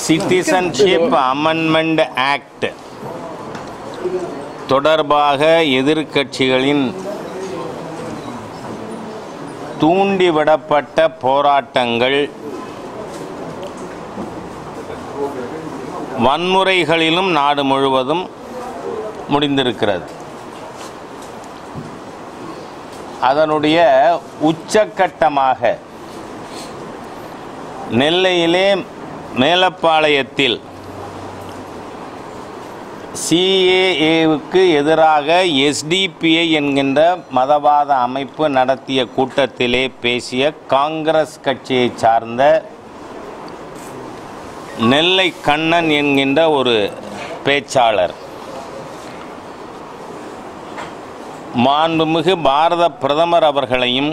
Citizenship amendment act தொடர்பாக எதிர்க்கட்சிகளின் தூண்டிவிடப்பட்ட போராட்டங்கள் வன்முறைகளிலும் நாடு முழுவதும் முடிந்திருக்கிறது அதனுடைய உச்சக்கட்டமாக நெல்லையிலே மேலப்பாளையத்தில் சிஏஏவுக்கு எதிராக எஸ்டிபிஐ என்கின்ற மதவாத அமைப்பு நடத்திய கூட்டத்திலே பேசிய காங்கிரஸ் கட்சியைச் சார்ந்த நெல்லை கண்ணன் என்கின்ற ஒரு பேச்சாளர் மாண்புமிகு பாரத பிரதமர் அவர்களையும்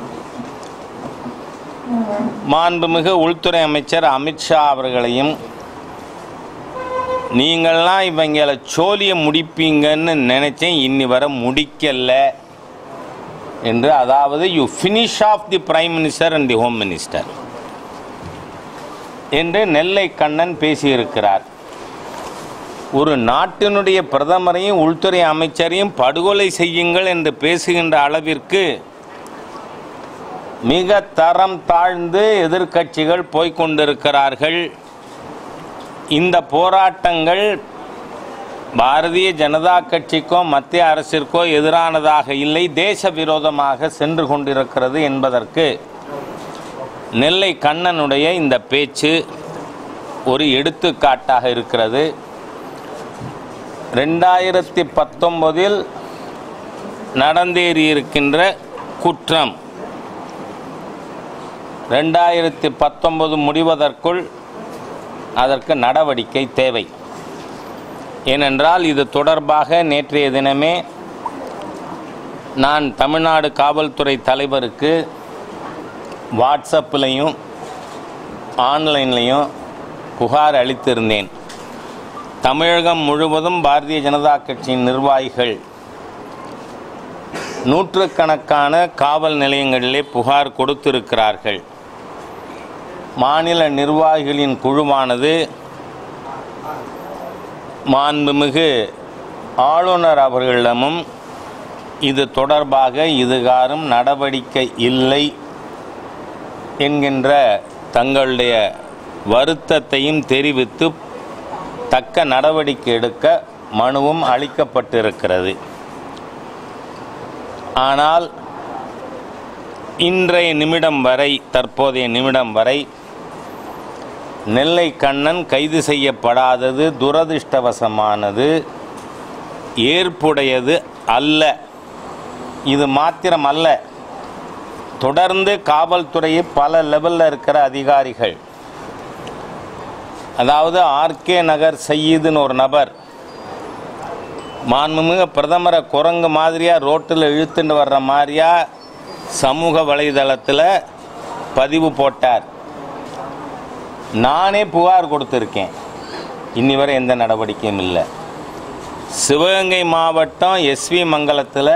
மாண்புமிகு உள்துறை அமைச்சர் அமித்ஷா அவர்களையும் நீங்கள்லாம் இவங்களை சோழியை முடிப்பீங்கன்னு நினைச்சேன் இன்னி வர முடிக்கல என்று அதாவது you finish of the prime minister and the home minister என்று நெல்லை கண்ணன் பேசியிருக்கிறார் ஒரு நாட்டினுடைய பிரதமரையும் உள்துறை அமைச்சரையும் படுகொலை செய்யுங்கள் என்று பேசுகின்ற அளவிற்கு மிக தரம் தாழ்ந்து எதிர்க்கட்சிகள் போய்க்கொண்டிருக்கிறார்கள் இந்த போராட்டங்கள் பாரதிய ஜனதா கட்சிக்கோ மத்திய அரசிற்கோ எதிரானதாக இல்லை தேச விரோதமாக சென்று கொண்டிருக்கிறது என்பதற்கு நெல்லை கண்ணனுடைய இந்த பேச்சு ஒரு எடுத்துக்காட்டாக இருக்கிறது ரெண்டாயிரத்தி பத்தொன்பதில் நடந்தேறியிருக்கின்ற குற்றம் ரெண்டாயிரத்தி பத்தொன்பது முடிவதற்குள் அதற்கு நடவடிக்கை தேவை ஏனென்றால் இது தொடர்பாக நேற்றைய தினமே நான் தமிழ்நாடு காவல்துறை தலைவருக்கு வாட்ஸ்அப்லையும் ஆன்லைன்லையும் புகார் அளித்திருந்தேன் தமிழகம் முழுவதும் பாரதிய ஜனதா கட்சியின் நிர்வாகிகள் நூற்றுக்கணக்கான காவல் நிலையங்களிலே புகார் கொடுத்திருக்கிறார்கள் மாநில நிர்வாகிகளின் குழுவானது மாண்புமிகு ஆளுநர் அவர்களிடமும் இது தொடர்பாக இதுகாரும் நடவடிக்கை இல்லை என்கின்ற தங்களுடைய வருத்தத்தையும் தெரிவித்து தக்க நடவடிக்கை எடுக்க மனுவும் அளிக்கப்பட்டிருக்கிறது ஆனால் இன்றைய நிமிடம் வரை தற்போதைய நிமிடம் வரை நெல்லை கண்ணன் கைது செய்யப்படாதது துரதிர்ஷ்டவசமானது ஏற்புடையது அல்ல இது மாத்திரம் அல்ல தொடர்ந்து காவல்துறையை பல லெவலில் இருக்கிற அதிகாரிகள் அதாவது ஆர்கே நகர் சையீதுன்னு ஒரு நபர் மாண்புமிகு பிரதமரை குரங்கு மாதிரியாக ரோட்டில் இழுத்துட்டு வர்ற மாதிரியா சமூக வலைதளத்தில் பதிவு போட்டார் நானே புகார் கொடுத்துருக்கேன் இன்னி வரை எந்த நடவடிக்கையும் இல்லை சிவகங்கை மாவட்டம் எஸ்வி மங்கலத்தில்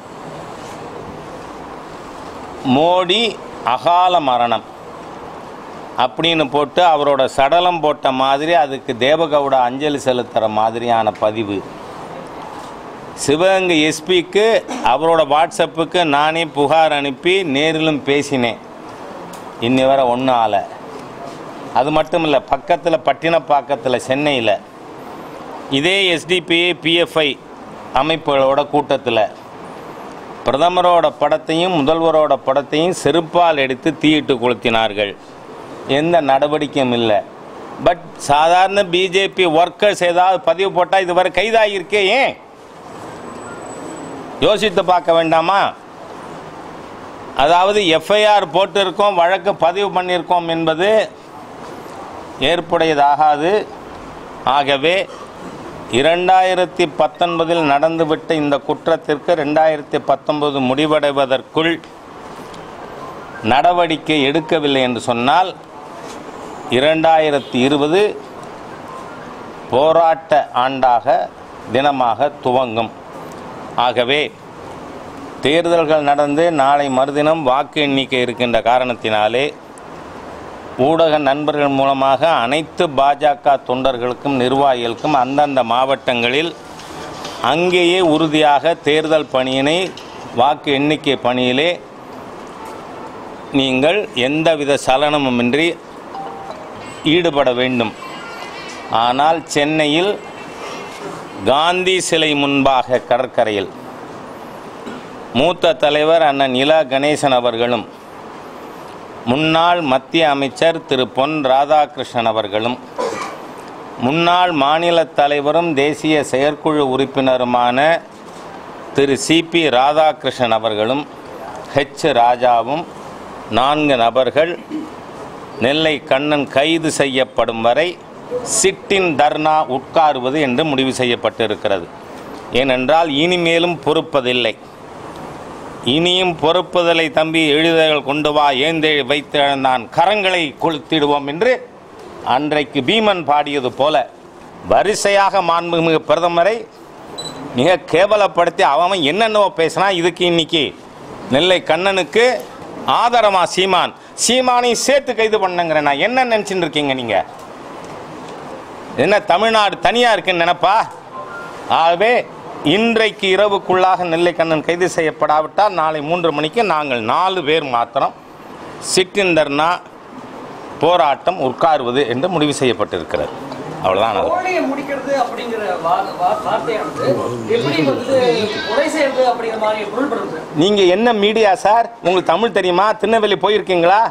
மோடி அகால மரணம் அப்படின்னு போட்டு அவரோட சடலம் போட்ட மாதிரி அதுக்கு தேவகவுடா அஞ்சலி செலுத்துகிற மாதிரியான பதிவு சிவகங்கை எஸ்பிக்கு அவரோட வாட்ஸ்அப்புக்கு நானே புகார் அனுப்பி நேரிலும் பேசினேன் இன்னி வரை ஒன்றும் ஆலை அது மட்டும் இல்லை பக்கத்தில் பட்டினப்பாக்கத்தில் சென்னையில் இதே எஸ்டிபிஐ பிஎஃப்ஐ அமைப்புகளோட கூட்டத்தில் பிரதமரோட படத்தையும் முதல்வரோட படத்தையும் செருப்பால் எடுத்து தீயிட்டு கொளுத்தினார்கள் எந்த நடவடிக்கையும் இல்லை பட் சாதாரண பிஜேபி ஒர்க்கர்ஸ் ஏதாவது பதிவு போட்டால் இதுவரை கைதாகியிருக்கே ஏன் யோசித்து பார்க்க வேண்டாமா அதாவது எஃப்ஐஆர் போட்டிருக்கோம் வழக்கு பதிவு பண்ணியிருக்கோம் என்பது ஏற்புடையதாகாது ஆகவே இரண்டாயிரத்தி பத்தொன்பதில் நடந்துவிட்ட இந்த குற்றத்திற்கு ரெண்டாயிரத்தி பத்தொன்பது முடிவடைவதற்குள் நடவடிக்கை எடுக்கவில்லை என்று சொன்னால் இரண்டாயிரத்தி இருபது போராட்ட ஆண்டாக தினமாக துவங்கும் ஆகவே தேர்தல்கள் நடந்து நாளை மறுதினம் வாக்கு எண்ணிக்கை இருக்கின்ற காரணத்தினாலே ஊடக நண்பர்கள் மூலமாக அனைத்து பாஜக தொண்டர்களுக்கும் நிர்வாகிகளுக்கும் அந்தந்த மாவட்டங்களில் அங்கேயே உறுதியாக தேர்தல் பணியினை வாக்கு எண்ணிக்கை பணியிலே நீங்கள் எந்தவித சலனமுமின்றி ஈடுபட வேண்டும் ஆனால் சென்னையில் காந்தி சிலை முன்பாக கடற்கரையில் மூத்த தலைவர் அண்ணன் இலா கணேசன் அவர்களும் முன்னாள் மத்திய அமைச்சர் திரு பொன் ராதாகிருஷ்ணன் அவர்களும் முன்னாள் மாநில தலைவரும் தேசிய செயற்குழு உறுப்பினருமான திரு சிபி ராதாகிருஷ்ணன் அவர்களும் ஹெச் ராஜாவும் நான்கு நபர்கள் நெல்லை கண்ணன் கைது செய்யப்படும் வரை சிட்டின் தர்ணா உட்காருவது என்று முடிவு செய்யப்பட்டிருக்கிறது ஏனென்றால் இனிமேலும் பொறுப்பதில்லை இனியும் பொறுப்புதலை தம்பி எழுதல் கொண்டு வா ஏந்தே வைத்து எழுந்தான் கரங்களை கொளுத்திடுவோம் என்று அன்றைக்கு பீமன் பாடியது போல வரிசையாக மாண்புமிகு பிரதமரை மிக கேவலப்படுத்தி அவன் என்னென்னவோ பேசினா இதுக்கு இன்னைக்கு நெல்லை கண்ணனுக்கு ஆதரமா சீமான் சீமானை சேர்த்து கைது பண்ணுங்கிறேன் நான் என்ன நினச்சிட்டு இருக்கீங்க நீங்கள் என்ன தமிழ்நாடு தனியாக இருக்குன்னு நினைப்பா ஆகவே இன்றைக்கு இரவுக்குள்ளாக நெல்லைக்கண்ணன் கைது செய்யப்படாவிட்டால் நாளை மூன்று மணிக்கு நாங்கள் நாலு பேர் மாத்திரம் சிற்றிந்தர்னா போராட்டம் உட்காருவது என்று முடிவு செய்யப்பட்டிருக்கிறது அவ்வளோதான் அது தோழியை முடிக்கிறது அப்படிங்கிற வா- வா- வார்த்தையானது எப்படி வந்து கொலை செய்யறது அப்படிங்கிற மாதிரி பொருள்படுறது நீங்கள் என்ன மீடியா சார் உங்களுக்கு தமிழ் தெரியுமா திருநெல்வேலி போயிருக்கீங்களா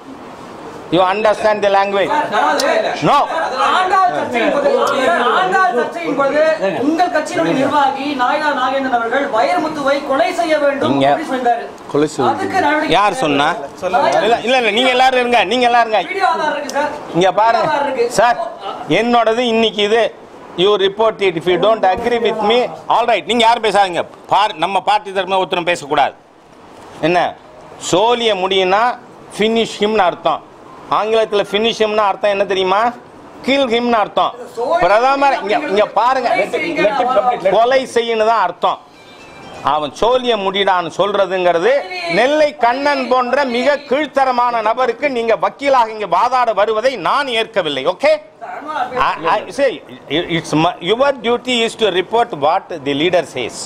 you understand the language no Andal சர்ச்சையின் போது ஆண்டாள் சர்ச்சையின் பொழுது உங்கள் கட்சியினுடைய நிர்வாகி நாயனா நாகேந்திரன் அவர்கள் வைரமுத்துவை கொலை செய்ய வேண்டும் இங்க- அப்படின்னு சொல்லிட்டாரு கொலை செய்ய அதுக்கு நடவடிக்கை யார் சொன்னா இல்ல இல்ல இல்ல நீங்க எல்லாரும் இருங்க நீங்க எல்லாரும் இருங்க வீடியோ ஆதாரம் இருக்கு சார் இங்க பாருங்க வீடியோ ஆதாரம் இருக்கு. சார் என்னோடது இன்னைக்கு இது you report it if you don't agree with me all right நீங்க யாரும் பேசாதீங்க பார் நம்ம பார்ட்டி தரமே ஒருத்தரும் பேசக்கூடாது என்ன சோழிய முடியும்னா ஃபினிஷ் ஹிம்னு அர்த்தம் ஆங்கிலத்தில் ஃபினிஷ் ஹிம்னு அர்த்தம் என்ன தெரியுமா கில் ஹிம்னு அர்த்தம் பிரதமர் இங்க இங்க பாருங்க கொலை செய்யணும் தான் அர்த்தம் அவன் சோழிய முடிடான்னு சொல்றதுங்கிறது நெல்லை கண்ணன் போன்ற மிக கீழ்த்தரமான நபருக்கு நீங்க வக்கீலாக இங்க வாதாட வருவதை நான் ஏற்கவில்லை okay I, I say it- it's my, your duty is to report what the leader says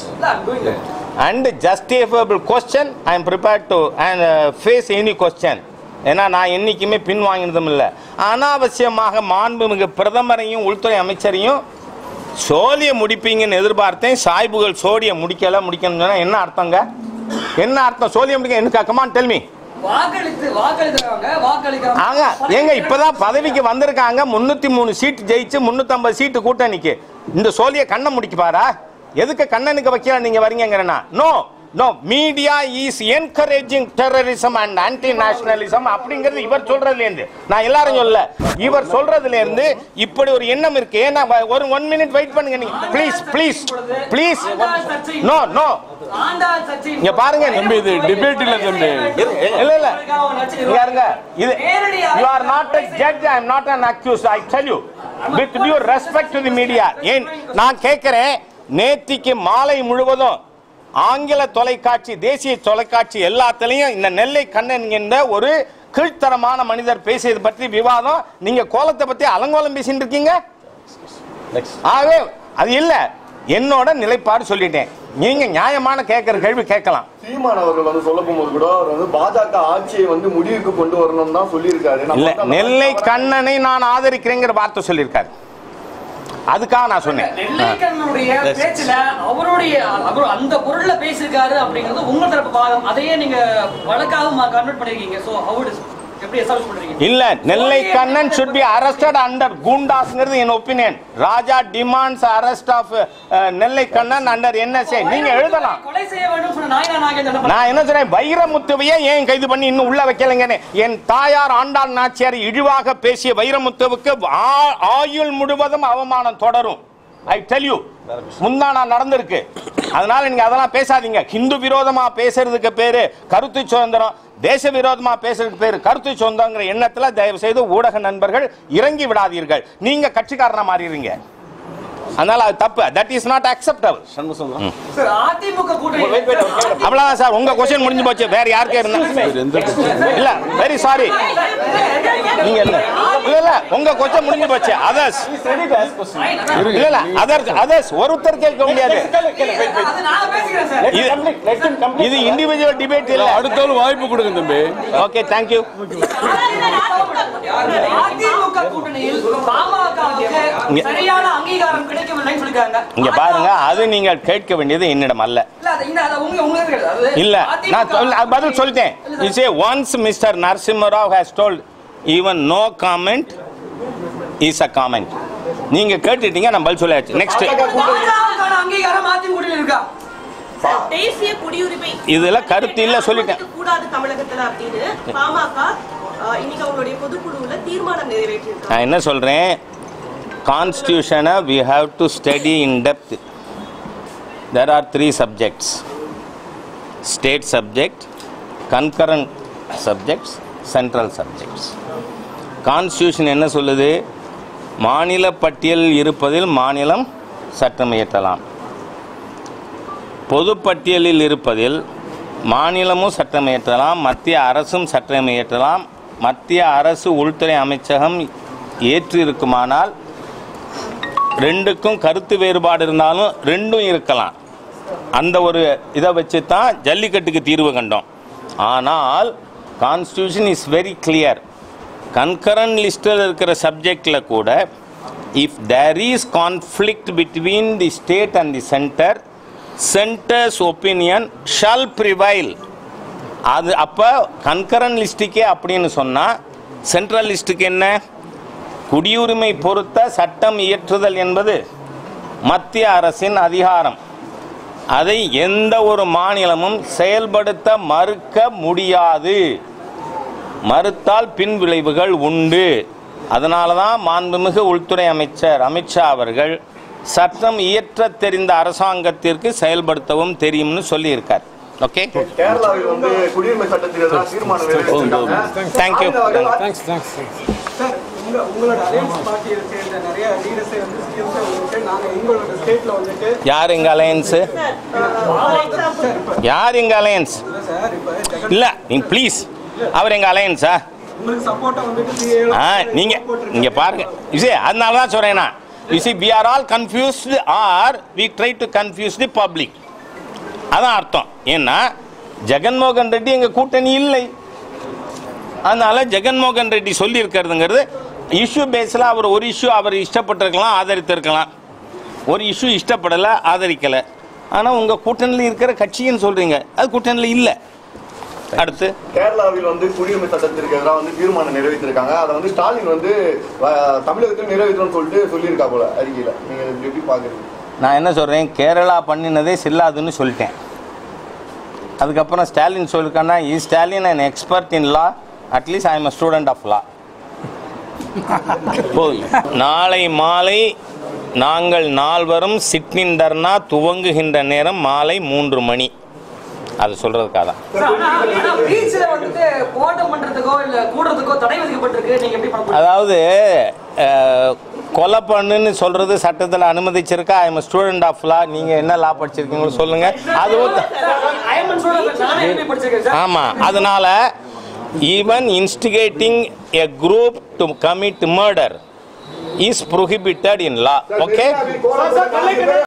and justifiable question I am prepared to and uh, face any question ஏன்னா நான் என்னைக்குமே பின் வாங்கினதும் இல்லை அனாவசியமாக மாண்புமிகு பிரதமரையும் உள்துறை அமைச்சரையும் சோழியை முடிப்பீங்கன்னு எதிர்பார்த்தேன் சாய்புகள் சோழியை முடிக்கல முடிக்கணும்னு சொன்னா என்ன அர்த்தங்க என்ன அர்த்தம் சோழியை முடிக்க என்ன கமான் டெல்மி வாக்களித்து வாக்களிக்கிறவங்க வாக்களிக்கிறவங்க ஆங்க ஏங்க இப்பதான் பதவிக்கு வந்திருக்காங்க முன்னூத்தி மூணு சீட் ஜெயிச்சு முன்னூத்தம்பது சீட்டு கூட்டணிக்கு இந்த சோழிய கண்ணை முடிக்கப்பாரா எதுக்கு கண்ணனுக்கு வைக்கல நீங்க வரீங்கிறனா no no media is encouraging terrorism and anti nationalism அப்படிங்கிறது இவர் சொல்றதுல இருந்து நான் எல்லாரும் சொல்ல இவர் சொல்றதுல இருந்து இப்படி ஒரு எண்ணம் இருக்கு ஏன்னா ஒரு ஒன் மினிட் வெயிட் பண்ணுங்க நீங்க please please please no no Andal சர்ச்சையின் இங்க பாருங்க தம்பி, இது debate இல்ல தம்பி. இல்ல இல்ல இங்க இருங்க இது you are not a judge i am not an accused i tell you with due respect to the media ஏன் நான் கேட்கிறேன் நேத்திக்கு மாலை முழுவதும் ஆங்கில தொலைக்காட்சி தேசிய தொலைக்காட்சி எல்லாத்துலயும் இந்த நெல்லை கண்ணன் என்ற ஒரு கீழ்த்தரமான மனிதர் பேசியது பற்றி விவாதம் நீங்க கோலத்தை பத்தி அலங்கோலம் பேசிட்டு இருக்கீங்க ஆகவே அது இல்ல என்னோட நிலைப்பாடு சொல்லிட்டேன் நீங்க நியாயமான கேட்கிற கேள்வி கேட்கலாம் சீமான் அவர்கள் வந்து சொல்ல போகும்போது கூட அவர் வந்து பாஜக ஆட்சியை வந்து முடிவுக்கு கொண்டு வரணும் தான் சொல்லியிருக்காரு நம்ம இல்ல வந்து அந்த நெல்லை மாதிரி கண்ணனை நான் ஆதரிக்கிறேங்கிற வார்த்தை சொல்லியிருக்காரு அதுக்காக நான் சொன்னேன் நெல்லைக்கண்ணனுடைய பேச்சுல அவருடைய அவர் அந்த பொருள்ல பேசியிருக்காரு அப்படிங்கிறது உங்க தரப்பு வாதம் அதையே நீங்க வழக்காக கன்வெர்ட் பண்ணிருக்கீங்க சோ ஹவு இட் எப்படி எஸ்டாப்ளிஷ் பண்றீங்க இல்ல Nellai Kannan should be arrested under குண்டாஸ்ங்கிறது என் opinion Raja demands arrest of Nellai Kannan under NSA நீங்க எழுதலாம் கொலை செய்ய வேண்டும் சொன்ன நாயனா நாகேந்திரன் நான் என்ன சொல்றேன் வைரமுத்துவையே ஏன் கைது பண்ணி இன்னும் உள்ள வைக்கலைங்கன்னு என் தாயார் ஆண்டாள் நாச்சியார் இழிவாக பேசிய வைரமுத்துவுக்கு ஆ- ஆயுள் முழுவதும் அவமானம் தொடரும் ஐ டெல் யூ முந்தானா நடந்திருக்கு அதனால நீங்க அதெல்லாம் பேசாதீங்க ஹிந்து விரோதமா பேசுறதுக்கு பேரு கருத்து சுதந்திரம் தேச விரோதமா பேசுறதுக்கு பேரு கருத்து சுதந்திரங்கிற எண்ணத்துல தயவு செய்து ஊடக நண்பர்கள் இறங்கி விடாதீர்கள் நீங்க கட்சிக்காரனா மாறிடுறீங்க அதனால அது தப்பு that is not acceptable sir AIADMK கூட்டணி அவ்வளவுதான் சார் உங்க கொஸ்டின் முடிஞ்சு போச்சு வேற யாருக்கே இருந்தா இல்ல வெரி சாரி நீங்க இல்ல இல்ல இல்ல உங்க கொஸ்டின் முடிஞ்சு போச்சு அதர்ஸ் இல்ல இல்ல அதர்ஸ் அதர்ஸ் ஒருத்தர் கேட்க முடியாது அது நான் பேசிக்கிறேன் சார் இது இது இண்டிவிஜுவல் டிபேட் இல்ல அடுத்த வாய்ப்பு கொடுங்க தம்பி ஓகே தேங்க்யூ அதிமுக கூட்டணியில் பாமகவுக்கு இங்க- சரியான அங்கீகாரம் கிடைக்கவில்லைன்னு சொல்லிருக்காங்க இங்க பாருங்க அது நீங்கள் கேட்க வேண்டியது என்னிடம் அல்ல இல்ல அது இன்னும் அது உங்க உங்க இருக்கிறது. அது இல்ல அதிமுக நான் சொல்ல- அது பதில் சொல்லிட்டேன் you say once mr Narasimha Rao has told even no comment is a comment நீங்க கேட்டுட்டீங்க நான் பதில் சொல்லியாச்சு நெக்ஸ்ட் பாஜகவுக்கான அங்கீகாரம் அதிமுக கூட்டணியில் இருக்கா சார், தேசிய குடியுரிமை இதுல கருத்து இல்ல சொல்லிட்டேன். கூடாது தமிழகத்துல அப்படின்னு பாமக அஹ், இன்னைக்கு அவங்களுடைய பொதுக்குழுவுல தீர்மானம் நிறைவேற்றியிருக்காங்க நான் என்ன சொல்றேன் கான்ஸ்டியூஷனை we have to study in depth there are three subjects state subject concurrent subjects central subjects constitution என்ன சொல்லுது மாநில பட்டியலில் இருப்பதில் மாநிலம் சட்டம் இயற்றலாம் பொதுப்பட்டியலில் இருப்பதில் மாநிலமும் சட்டம் இயற்றலாம் மத்திய அரசும் சட்டம் இயற்றலாம் மத்திய அரசு உள்துறை அமைச்சகம் ஏற்றிருக்குமானால் ரெண்டுக்கும் கருத்து வேறுபாடு இருந்தாலும் ரெண்டும் இருக்கலாம் அந்த ஒரு இதை வச்சு தான் ஜல்லிக்கட்டுக்கு தீர்வு கண்டோம் ஆனால் constitution is very clear concurrent லிஸ்டில் இருக்கிற சப்ஜெக்டில் கூட if there is conflict between the state and the centre centre's opinion shall prevail அது அப்போ கன்கரண்ட் லிஸ்ட்டுக்கே அப்படின்னு சொன்னால் சென்ட்ரல் லிஸ்ட்டுக்கு என்ன குடியுரிமை பொறுத்த சட்டம் இயற்றுதல் என்பது மத்திய அரசின் அதிகாரம் அதை எந்த ஒரு மாநிலமும் செயல்படுத்த மறுக்க முடியாது மறுத்தால் பின் விளைவுகள் உண்டு அதனால தான் மாண்புமிகு உள்துறை அமைச்சர் அமித்ஷா அவர்கள் சட்டம் இயற்ற தெரிந்த அரசாங்கத்திற்கு செயல்படுத்தவும் தெரியும்னு சொல்லியிருக்கார் ஓகே கேரளாவில் வந்து குடியுரிமை சட்டத்தில் எதிராக தீர்மானம் நிறைவேற்றிருக்காங்க. Thank you. ஸ்டாலின் அவர்கள் தேங்க்ஸ் தேங்க்ஸ் சார் உங்க உங்களோட அலையன்ஸ் பார்ட்டியை சேர்ந்த நிறைய லீடர்ஸே வந்து சிஎம்ஸே வந்துட்டு நாங்க எங்களோட ஸ்டேட்ல வந்துட்டு யார் எங்கள் அலையன்ஸு சார் ஃபார் எக்ஸாம்பிள் யார் எங்கள் அலையன்ஸ் இல்ல சார் இப்ப ஜெகன் இல்லை நீங்க ப்ளீஸ் அவர் எங்கள் அலையன்ஸா உங்களுக்கு சப்போர்ட்டா வந்துட்டு சிஏ ஆ நீங்க இங்க பாருங்க இது அதனால தான் சொல்றேன் நான் you see we are all confused or we try to confuse the public அதான் அர்த்தம் ஏன்னா ஜெகன்மோகன் ரெட்டி எங்க கூட்டணி இல்லை அதனால ஜெகன்மோகன் ரெட்டி சொல்லி இருக்கிறதுங்கிறது இஷ்யூ பேஸில் அவர் ஒரு இஷ்யூ அவர் இஷ்டப்பட்டிருக்கலாம் ஆதரித்திருக்கலாம் ஒரு இஷ்யூ இஷ்டப்படலை ஆதரிக்கலை ஆனால் உங்கள் கூட்டணியில் இருக்கிற கட்சின்னு சொல்கிறீங்க அது கூட்டணியில் இல்லை அடுத்து கேரளாவில் வந்து குடியுரிமை சட்டத்திற்கு எதிராக வந்து தீர்மானம் நிறைவேற்றிருக்காங்க அதை வந்து ஸ்டாலின் வந்து அஹ், தமிழகத்தில் நிறைவேற்றணும்னு சொல்லிட்டு சொல்லியிருக்கா போல அறிக்கையில நீங்க இதை எப்படி பாக்குறீங்க நான் என்ன சொல்கிறேன் கேரளா பண்ணினதே செல்லாதுன்னு சொல்லிட்டேன் அதுக்கப்புறம் ஸ்டாலின் சொல்லிருக்கானா is Stalin an expert in law at least I am a student of law நாளை மாலை நாங்கள் நால்வரும் சிட்னின் தர்ணா துவங்குகின்ற நேரம் மாலை மூன்று மணி அது சொல்கிறதுக்காக தான் சார், ஆனா ஆனா பீச்ல வந்துட்டு போட்டம் பண்றதுக்கோ இல்ல கூடுறதுக்கோ தடை விதிக்கப்பட்டிருக்கு நீங்க எப்படி பண்ண போறீங்க அதாவது அஹ், கொலை பண்ணுன்னு சொல்கிறது சட்டத்தில் அனுமதிச்சிருக்கா I am student of law நீங்கள் என்ன லா படிச்சிருக்கீங்களோ சொல்லுங்கள் அதுவும் த- ஐஎம்என் சொல்றது நானே எப்படி படிச்சிருக்கேன் சார் ஆமாம் அதனால even instigating a group to commit murder is prohibited in law okay கேரளாவில் கோலா-